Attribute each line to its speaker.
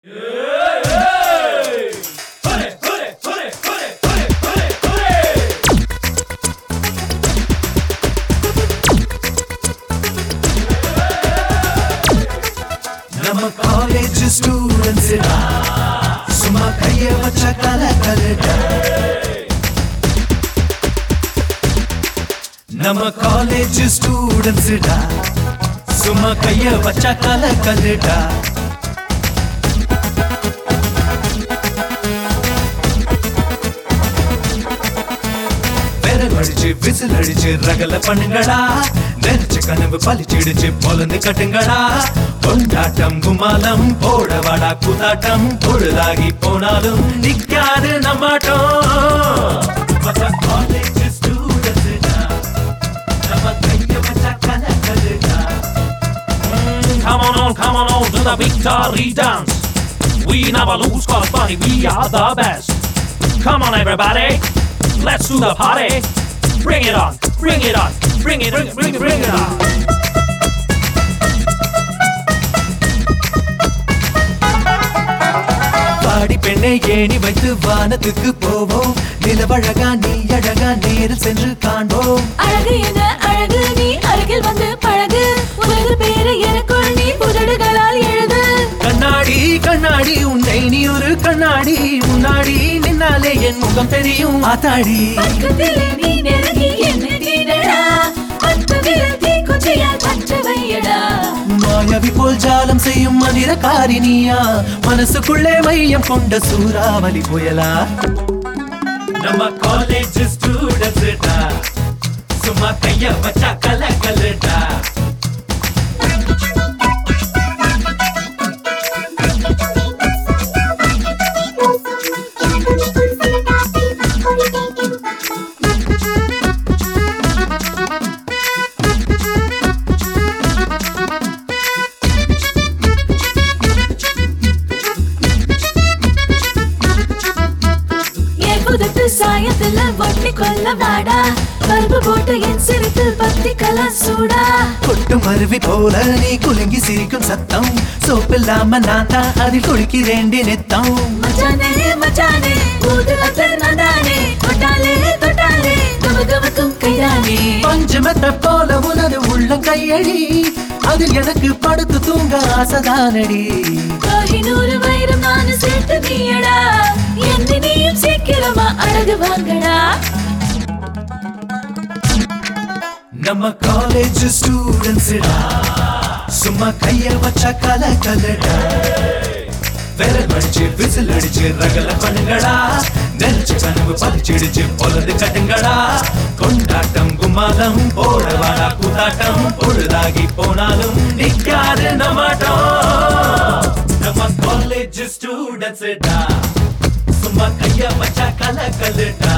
Speaker 1: நம்ம college students சும்மா கைய வச்ச கல கலடா நம்ம காலேஜ் ஸ்டூடெண்ட்ஸ் சும்மா கைய வச்ச கல கலடா விரல் அடிச்சு விசில் அடிச்சு ரகல பண்ணுங்கடா நெரிச்சு கனவு பலிச்சிடுச்சு பொலந்து கட்டுங்கடா கொண்டாட்டம் குமாலம் போட வாடா கூத்தாட்டம் பொழுதாகி போனாலும் நிக்காது நம்மாட்டம் மச்சான் college students டா. நம்ம கைய வச்சா கலக்கலுடா.
Speaker 2: Come on, on, come on, on to the victory dance. We never lose cause buddy, we are the best. Come on everybody, let's do the party. Bring it on, bring it on, bring it, bring it, bring it, bring it on.
Speaker 1: பாடி பெண்ணை ஏணி வைத்து வானத்துக்கு போவோம் நிலவழகா நீ அழகா நேரில் சென்று காண்போம்
Speaker 3: அழகு என அழகு நீ அருகில் வந்து பழகு உனது பேரு எனக்குள் நீ புதடுகளால் எழுது
Speaker 1: கண்ணாடி கண்ணாடி உன்னை நீ ஒரு கண்ணாடி முன்னாடி நின்னாலே என் முகம் தெரியும் ஆத்தாடி
Speaker 3: பக்கத்தில் நீ நெருங்கி என்னை தீண்டடா பத்து விரல் தீக்குச்சியால் பற்ற வையடா
Speaker 1: மாயவி போல் ஜாலம் செய்யும் மனிதக்காரி நீயா மனசுக்குள்ளே மையம் கொண்ட சூறாவளி புயலா நம்ம காலேஜ் ஸ்டூடெண்ட்ஸ்டா சும்மா கைய வச்சா கல கலடா
Speaker 3: என் புதட்டு சாயத்துல ஒட்டி கொள்ள வாடா பருப்பு போட்டு என் சிரிப்பில் பத்தி கலா சூடா
Speaker 1: கொட்டும் அருவி போல நீ குலுங்கி சிரிக்கும் சத்தம் சோப்பில்லாம நான் தான் அதில் குளிக்கிறேண்டி நெத்தம்
Speaker 3: மச்சானே மச்சானே ஊதுலத்த நந்தானே தொட்டாலே தொட்டாலே கமகமக்கும் கைதானே
Speaker 1: பஞ்சமத்தை போல உனது உள்ளம் கையடி அதில் எனக்கு படுத்து தூங்க ஆசைதானடி
Speaker 3: கோஹினூறு வைரம் நானு சேர்த்து நீயடா என்ன நீயும் சீக்கிரமா அழகு வாங்கடா
Speaker 1: நம்ம காலேஜ் ஸ்டூடெண்ட்ஸ் சும்மா கைய வச்சா கல கலடா விரல் அடிச்சு விசில் அடிச்சு ரகல பண்ணுங்கடா நெரிச்சு கனவு பறிச்சிடுச்சு பொலது கட்டுங்கடா கொண்டாட்டம் குமாலம் போட வாடா கூத்தாட்டம் பொழுதாகி போனாலும் நிக்காது நம்மாட்டம் நம்ம காலேஜ் ஸ்டூடெண்ட்ஸ் சும்மா கைய வச்சா கல கலடா